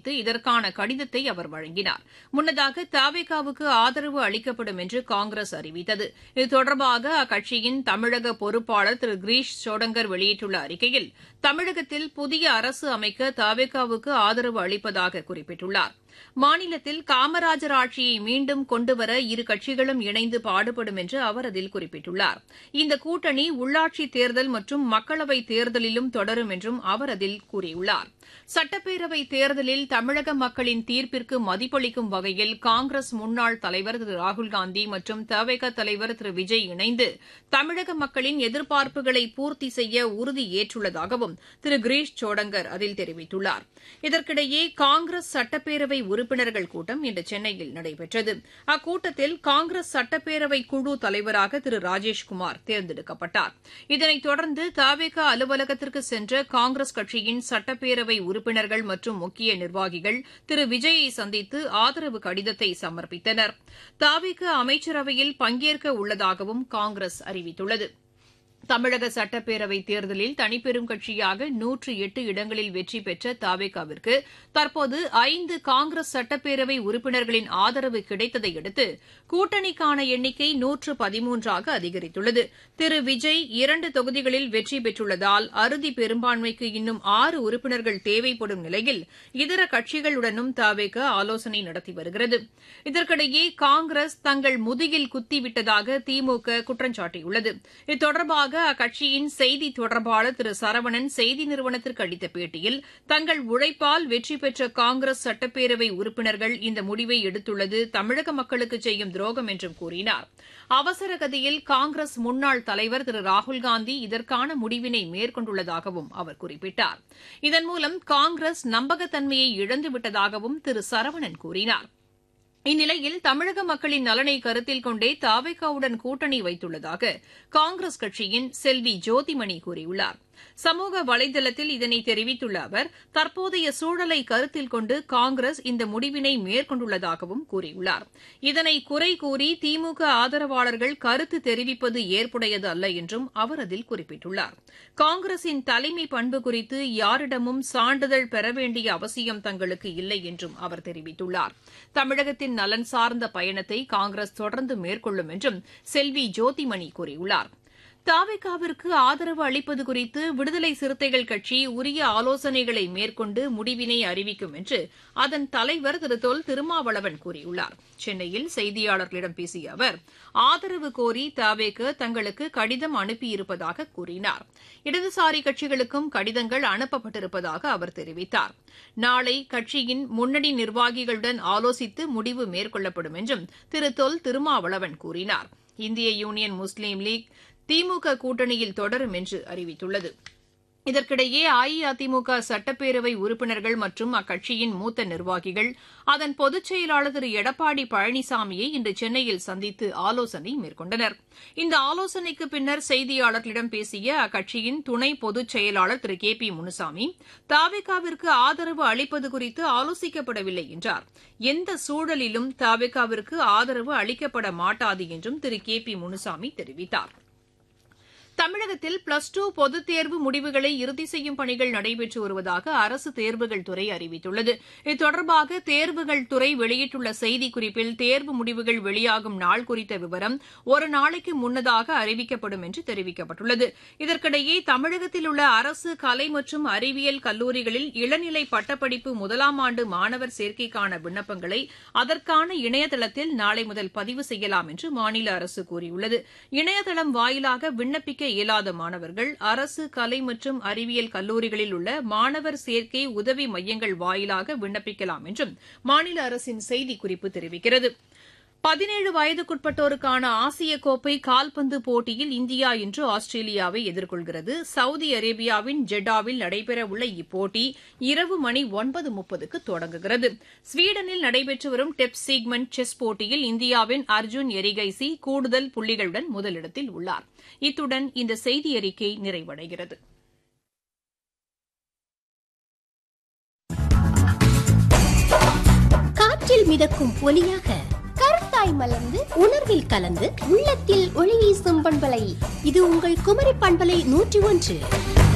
சந்தித்து இதற்கான கடிதத்தை அவர் வழங்கினார் முன்னதாக தவேகாவுக்கு ஆதரவு அளிக்கப்படும் என்று காங்கிரஸ் அறிவித்தது இது தொடர்பாக அக்கட்சியின் தமிழக பொறுப்பாளர் திரு கிரீஷ் சோடங்கர் வெளியிட்டுள்ள அறிக்கையில் தமிழகத்தில் புதிய அரசு அமைக்க தவேகாவுக்கு ஆதரவு அளிப்பதாக குறிப்பிட்டுள்ளார் மாநிலத்தில் காமராஜர் ஆட்சியை மீண்டும் கொண்டுவர இரு கட்சிகளும் இணைந்து பாடுபடும் என்று அவர் அதில் குறிப்பிட்டுள்ளார் இந்த கூட்டணி உள்ளாட்சித் தேர்தல் மற்றும் மக்களவைத் தேர்தலிலும் தொடரும் என்றும் அவர் அதில் கூறியுள்ளார் சட்டப்பேரவைத் தேர்தலில் தமிழக மக்களின் தீர்ப்பிற்கு மதிப்பளிக்கும் வகையில் காங்கிரஸ் முன்னாள் தலைவர் திரு ராகுல்காந்தி மற்றும் தவேக தலைவர் திரு விஜய் இணைந்து தமிழக மக்களின் எதிர்பார்ப்புகளை பூர்த்தி செய்ய உறுதி ஏற்றுள்ளதாகவும் திரு கிரீஷ் சோடங்கர் அதில் தெரிவித்துள்ளார் இதற்கிடையே காங்கிரஸ் சட்டப்பேரவை உறுப்பினர்கள் கூட்டம் இன்று சென்னையில் நடைபெற்றது அக்கூட்டத்தில் காங்கிரஸ் சட்டப்பேரவை குழு தலைவராக திரு ராஜேஷ்குமார் தேர்ந்தெடுக்கப்பட்டார் இதனைத் தொடர்ந்து தவேக அலுவலகத்திற்கு சென்ற காங்கிரஸ் கட்சியின் சட்டப்பேரவை உறுப்பினர்கள் மற்றும் முக்கிய நிர்வாகிகள் திரு விஜயை சந்தித்து ஆதரவு கடிதத்தை சமர்ப்பித்தனர் தாவிக அமைச்சரவையில் பங்கேற்க உள்ளதாகவும் காங்கிரஸ் அறிவித்துள்ளது தமிழக சட்டப்பேரவைத் தேர்தலில் தனிப்பெரும் கட்சியாக நூற்று எட்டு இடங்களில் வெற்றி பெற்ற தாவேகாவிற்கு தற்போது ஐந்து காங்கிரஸ் சட்டப்பேரவை உறுப்பினர்களின் ஆதரவு கிடைத்ததை அடுத்து கூட்டணிக்கான எண்ணிக்கை நூற்று பதிமூன்றாக அதிகரித்துள்ளது திரு விஜய் இரண்டு தொகுதிகளில் வெற்றி பெற்றுள்ளதால் அறுதி பெரும்பான்மைக்கு இன்னும் ஆறு உறுப்பினர்கள் தேவைப்படும் நிலையில் இதர கட்சிகளுடனும் தாவேக ஆலோசனை நடத்தி வருகிறது இதற்கிடையே காங்கிரஸ் தங்கள் முதுகில் குத்திவிட்டதாக திமுக குற்றம் சாட்டியுள்ளது இது தொடர்பாக அக்கட்சியின் செய்தி தொடர்பாளர் திரு சரவணன் செய்தி நிறுவனத்திற்கு அளித்த பேட்டியில் தங்கள் உழைப்பால் வெற்றி பெற்ற காங்கிரஸ் சட்டப்பேரவை உறுப்பினர்கள் இந்த முடிவை எடுத்துள்ளது தமிழக மக்களுக்கு செய்யும் துரோகம் என்றும் கூறினார் அவசர கதியில் காங்கிரஸ் முன்னாள் தலைவர் திரு ராகுல்காந்தி இதற்கான முடிவினை மேற்கொண்டுள்ளதாகவும் அவர் குறிப்பிட்டார் இதன் மூலம் காங்கிரஸ் நம்பகத்தன்மையை இழந்துவிட்டதாகவும் திரு சரவணன் கூறினார் இந்நிலையில் தமிழக மக்களின் நலனை கருத்தில் கொண்டே தாவேகாவுடன் கூட்டணி வைத்துள்ளதாக காங்கிரஸ் கட்சியின் செல்வி ஜோதிமணி கூறியுள்ளார் சமூக வலைதளத்தில் இதனை தெரிவித்துள்ள அவர் தற்போதைய சூழலை கருத்தில் கொண்டு காங்கிரஸ் இந்த முடிவினை மேற்கொண்டுள்ளதாகவும் கூறியுள்ளார் இதனை குறை கூறி திமுக ஆதரவாளர்கள் கருத்து தெரிவிப்பது ஏற்புடையது அல்ல என்றும் அவர் அதில் குறிப்பிட்டுள்ளார் காங்கிரசின் தலைமை பண்பு குறித்து யாரிடமும் சான்றிதழ் பெற வேண்டிய அவசியம் தங்களுக்கு இல்லை என்றும் அவர் தெரிவித்துள்ளார் தமிழகத்தின் நலன் சார்ந்த பயணத்தை காங்கிரஸ் தொடர்ந்து மேற்கொள்ளும் என்றும் செல்வி ஜோதிமணி கூறியுள்ளார் தாவேகாவிற்கு ஆதரவு அளிப்பது குறித்து விடுதலை சிறுத்தைகள் கட்சி உரிய ஆலோசனைகளை மேற்கொண்டு முடிவினை அறிவிக்கும் என்று அதன் தலைவர் திரு தொல் திருமாவளவன் கூறியுள்ளார் சென்னையில் செய்தியாளர்களிடம் பேசிய அவர் ஆதரவு கோரி தாவேக தங்களுக்கு கடிதம் அனுப்பியிருப்பதாக கூறினார் இடதுசாரி கட்சிகளுக்கும் கடிதங்கள் அனுப்பப்பட்டிருப்பதாக அவர் தெரிவித்தார் நாளை கட்சியின் முன்னணி நிர்வாகிகளுடன் ஆலோசித்து முடிவு மேற்கொள்ளப்படும் என்றும் திரு தொல் திருமாவளவன் கூறினார் இந்திய யூனியன் முஸ்லீம் லீக் திமுக கூட்டணியில் தொடரும் என்று அறிவித்துள்ளது இதற்கிடையே அஇஅதிமுக சட்டப்பேரவை உறுப்பினர்கள் மற்றும் அக்கட்சியின் மூத்த நிர்வாகிகள் அதன் பொதுச் செயலாளர் திரு எடப்பாடி பழனிசாமியை இன்று சென்னையில் சந்தித்து ஆலோசனை மேற்கொண்டனர் இந்த ஆலோசனைக்கு பின்னர் செய்தியாளர்களிடம் பேசிய அக்கட்சியின் துணை பொதுச் செயலாளர் திரு கே பி முனுசாமி தாவேகாவிற்கு ஆதரவு அளிப்பது குறித்து ஆலோசிக்கப்படவில்லை என்றார் எந்த சூழலிலும் தாவேகாவிற்கு ஆதரவு அளிக்கப்பட மாட்டாது என்றும் திரு கே பி முனுசாமி தெரிவித்தாா் தமிழகத்தில் பிளஸ் டூ பொதுத் தேர்வு முடிவுகளை இறுதி செய்யும் பணிகள் நடைபெற்று வருவதாக அரசு தேர்வுகள் துறை அறிவித்துள்ளது இது தொடர்பாக தேர்வுகள் துறை வெளியிட்டுள்ள செய்திக்குறிப்பில் தேர்வு முடிவுகள் வெளியாகும் நாள் குறித்த விவரம் ஒரு நாளைக்கு முன்னதாக அறிவிக்கப்படும் என்று தெரிவிக்கப்பட்டுள்ளது இதற்கிடையே தமிழகத்தில் உள்ள அரசு கலை மற்றும் அறிவியல் கல்லூரிகளில் இளநிலை பட்டப்படிப்பு முதலாம் ஆண்டு மாணவர் சேர்க்கைக்கான விண்ணப்பங்களை அதற்கான இணையதளத்தில் நாளை முதல் பதிவு செய்யலாம் என்று மாநில அரசு கூறியுள்ளது இணையதளம் வாயிலாக விண்ணப்பிக்க இயலாத மாணவர்கள் அரசு கலை மற்றும் அறிவியல் கல்லூரிகளில் உள்ள மாணவர் சேர்க்கை உதவி மையங்கள் வாயிலாக விண்ணப்பிக்கலாம் என்றும் மாநில அரசின் செய்திக்குறிப்பு தெரிவிக்கிறது பதினேழு வயதுக்குட்பட்டோருக்கான ஆசிய கோப்பை கால்பந்து போட்டியில் இந்தியா இன்று ஆஸ்திரேலியாவை எதிர்கொள்கிறது சவுதி அரேபியாவின் ஜெட்டாவில் நடைபெறவுள்ள இப்போட்டி இரவு மணி ஒன்பது முப்பதுக்கு தொடங்குகிறது ஸ்வீடனில் நடைபெற்று வரும் டெப் சீக்மெண்ட் செஸ் போட்டியில் இந்தியாவின் அர்ஜுன் எரிகைசி கூடுதல் புள்ளிகளுடன் முதலிடத்தில் உள்ளார் இத்துடன் இந்த செய்தி அறிக்கை நிறைவடைகிறது காற்றில் மிதக்கும் ஒலியாக கருத்தாய் மலர்ந்து உணர்வில் கலந்து உள்ளத்தில் ஒளி வீசும் பண்பலை இது உங்கள் குமரி பண்பலை நூற்றி ஒன்று